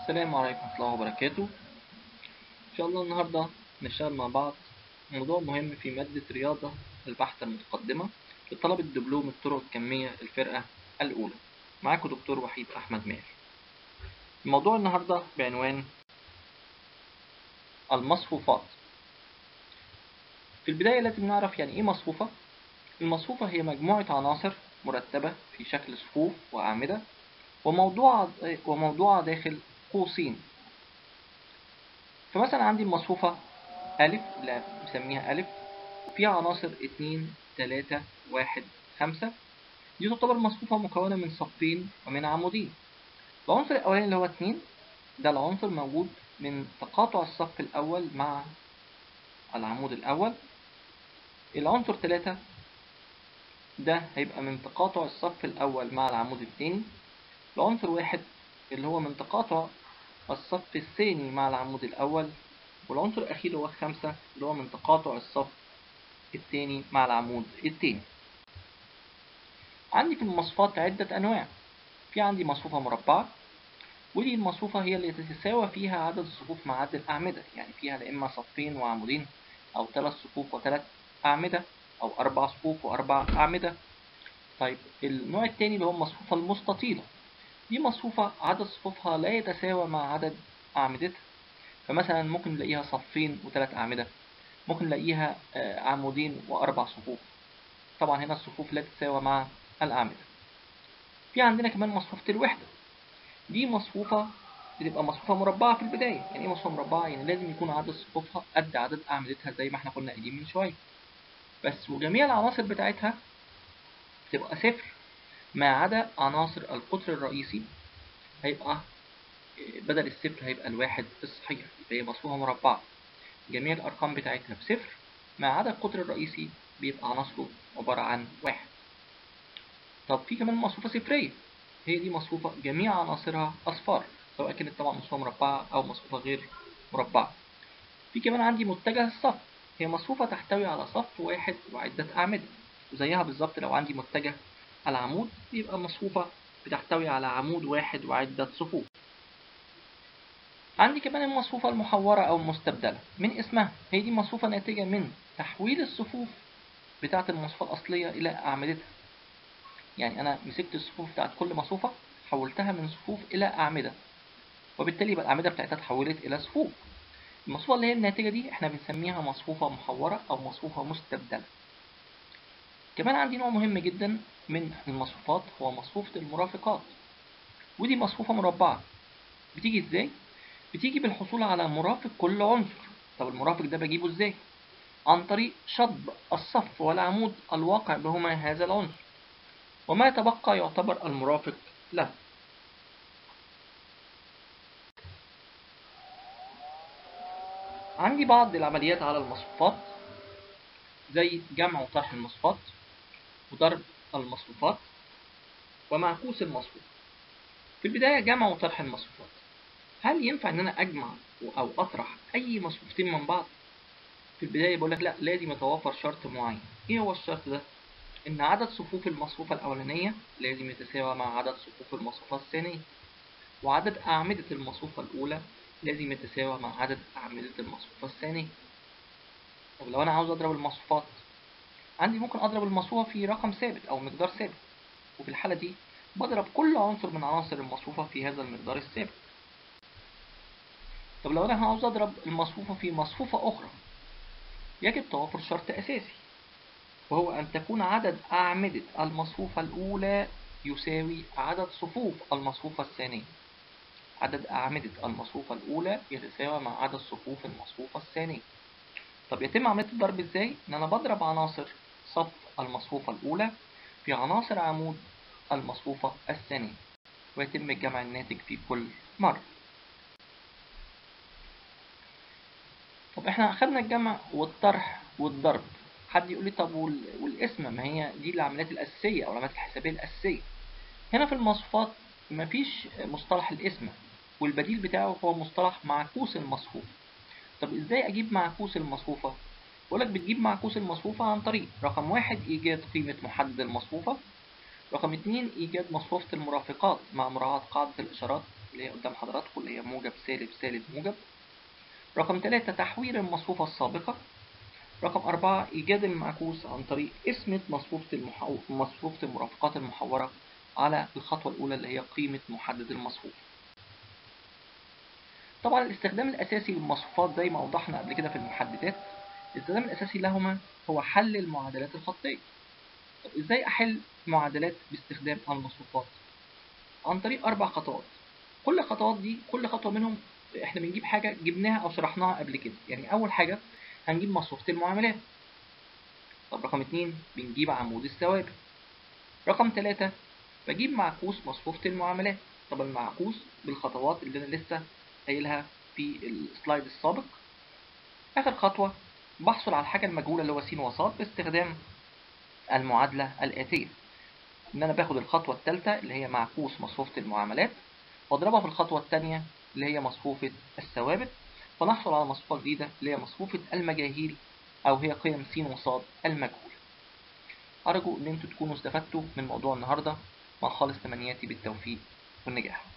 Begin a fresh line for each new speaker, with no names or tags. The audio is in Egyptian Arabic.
السلام عليكم ورحمة الله وبركاته إن شاء الله النهاردة نشتغل مع بعض موضوع مهم في مادة رياضة البحث المتقدمة لطلبة دبلوم الطرق الكمية الفرقة الأولى معاكم دكتور وحيد أحمد ماهر الموضوع النهاردة بعنوان المصفوفات في البداية لازم نعرف يعني إيه مصفوفة المصفوفة هي مجموعة عناصر مرتبة في شكل صفوف وأعمدة وموضوعة وموضوعة داخل قوسين فمثلا عندي المصفوفة ألف اللي بسميها ألف وفيها عناصر اتنين تلاتة واحد خمسة دي تعتبر مصفوفة مكونة من صفين ومن عمودين العنصر الأولاني اللي هو اتنين ده العنصر موجود من تقاطع الصف الأول مع العمود الأول العنصر تلاتة ده هيبقى من تقاطع الصف الأول مع العمود الثاني العنصر واحد اللي هو من تقاطع الصف الثاني مع العمود الأول والعنصر الأخير هو خمسة اللي هو من تقاطع الصف الثاني مع العمود الثاني عندي في المصفوفات عدة أنواع في عندي مصفوفة مربعة ودي المصفوفة هي اللي تتساوى فيها عدد الصفوف مع عدد الأعمدة يعني فيها لا إما صفين وعمودين أو ثلاث صفوف وثلاث أعمدة أو أربع صفوف وأربع أعمدة طيب النوع الثاني اللي هو المصفوفة المستطيلة دي مصفوفة عدد صفوفها لا يتساوى مع عدد أعمدتها فمثلا ممكن نلاقيها صفين وثلاث أعمدة ممكن نلاقيها عمودين وأربع صفوف طبعا هنا الصفوف لا تتساوى مع الأعمدة في عندنا كمان مصفوفة الوحدة دي مصفوفة بتبقى مصفوفة مربعة في البداية يعني ايه مصفوفة مربعة؟ يعني لازم يكون عدد صفوفها قد عدد أعمدتها زي ما احنا كنا قايلين من شوية بس وجميع العناصر بتاعتها بتبقى صفر ما عدا عناصر القطر الرئيسي هيبقى بدل الصفر هيبقى الواحد الصحيح يبقى هي مصفوفة مربعة جميع الأرقام بتاعتها بصفر ما عدا القطر الرئيسي بيبقى عناصره عبارة عن واحد طب في كمان مصفوفة صفرية هي دي مصفوفة جميع عناصرها أصفار سواء كانت طبعا مصفوفة مربعة أو مصفوفة غير مربعة في كمان عندي متجه الصف هي مصفوفة تحتوي على صف واحد وعدة أعمدة وزيها بالظبط لو عندي متجه العمود يبقى مصفوفة بتحتوي على عمود واحد وعدة صفوف عندي كمان المصفوفة المحورة أو المستبدلة من اسمها هي دي مصفوفة ناتجة من تحويل الصفوف بتاعة المصفوفة الأصلية إلى أعمدتها يعني أنا مسكت الصفوف بتاعة كل مصفوفة حولتها من صفوف إلى أعمدة وبالتالي يبقى الأعمدة بتاعتها اتحولت إلى صفوف المصفوفة اللي هي الناتجة دي احنا بنسميها مصفوفة محورة أو مصفوفة مستبدلة كمان عندي نوع مهم جدا من المصفوفات هو مصفوفة المرافقات ودي مصفوفة مربعة بتيجي ازاي؟ بتيجي بالحصول على مرافق كل عنصر طب المرافق ده بجيبه ازاي؟ عن طريق شطب الصف والعمود الواقع بهما هذا العنصر وما يتبقى يعتبر المرافق له عندي بعض العمليات على المصفوفات زي جمع وطرح المصفوفات وضرب المصفوفات ومعكوس المصفوف في البداية جمع وطرح المصفوفات هل ينفع ان انا اجمع او اطرح اي مصفوفتين من بعض في البداية بقول لك لا لازم يتوافر شرط معين ايه هو الشرط ده ان عدد صفوف المصفوفة الاولانية لازم يتساوى مع عدد صفوف المصفوفة الثانية وعدد اعمدة المصفوفة الاولى لازم يتساوى مع عدد اعمدة المصفوفة الثانية طب لو انا عاوز اضرب المصفوفات عندي ممكن اضرب المصفوفة في رقم ثابت او مقدار ثابت وفي الحالة دي بضرب كل عنصر من عناصر المصفوفة في هذا المقدار الثابت طب لو انا عاوز اضرب المصفوفة في مصفوفة اخرى يجب توافر شرط اساسي وهو ان تكون عدد اعمدة المصفوفة الاولى يساوي عدد صفوف المصفوفة الثانية عدد أعمدة المصفوفة الأولى يتساوى مع عدد صفوف المصفوفة الثانية طب يتم عملية الضرب ازاي؟ إن أنا بضرب عناصر صف المصفوفة الأولى في عناصر عمود المصفوفة الثانية ويتم الجمع الناتج في كل مرة طب احنا أخدنا الجمع والطرح والضرب حد يقول لي طب والاسم ما هي دي العمليات الأساسية أو العمليات الحسابية الأساسية هنا في المصفوفات مفيش مصطلح الاسم والبديل بتاعه هو مصطلح معكوس المصفوف طب ازاي اجيب معكوس المصفوفة بقولك بتجيب معكوس المصفوفة عن طريق رقم واحد ايجاد قيمة محدد المصفوفة رقم اتنين ايجاد مصفوفة المرافقات مع مراعاة قاعدة الاشارات اللي هي قدام حضراتكم اللي هي موجب سالب سالب موجب رقم ثلاثة تحويل المصفوفة السابقة رقم أربعة إيجاد المعكوس عن طريق قسمة مصفوفة, المحو... مصفوفة المرافقات المحورة على الخطوة الأولى اللي هي قيمة محدد المصفوف طبعا الاستخدام الأساسي للمصفوفات زي ما وضحنا قبل كده في المحددات الاستخدام الأساسي لهما هو حل المعادلات الخطية طب إزاي أحل معادلات باستخدام المصفوفات عن طريق أربع خطوات كل خطوات دي كل خطوة منهم احنا بنجيب حاجة جبناها أو شرحناها قبل كده يعني أول حاجة هنجيب مصفوفة المعاملات طب رقم اتنين بنجيب عمود الثوابت رقم تلاتة بجيب معكوس مصفوفة المعاملات طب المعكوس بالخطوات اللي أنا لسه قايلها في السلايد السابق آخر خطوة بحصل على الحاجة المجهولة اللي هو س وص باستخدام المعادلة الآتية إن أنا باخد الخطوة الثالثة اللي هي معكوس مصفوفة المعاملات وأضربها في الخطوة الثانية اللي هي مصفوفة الثوابت فنحصل على مصفوفة جديدة اللي هي مصفوفة المجاهيل أو هي قيم س وص المجهولة أرجو إن أنتوا تكونوا استفدتوا من موضوع النهاردة مع خالص تمنياتي بالتوفيق والنجاح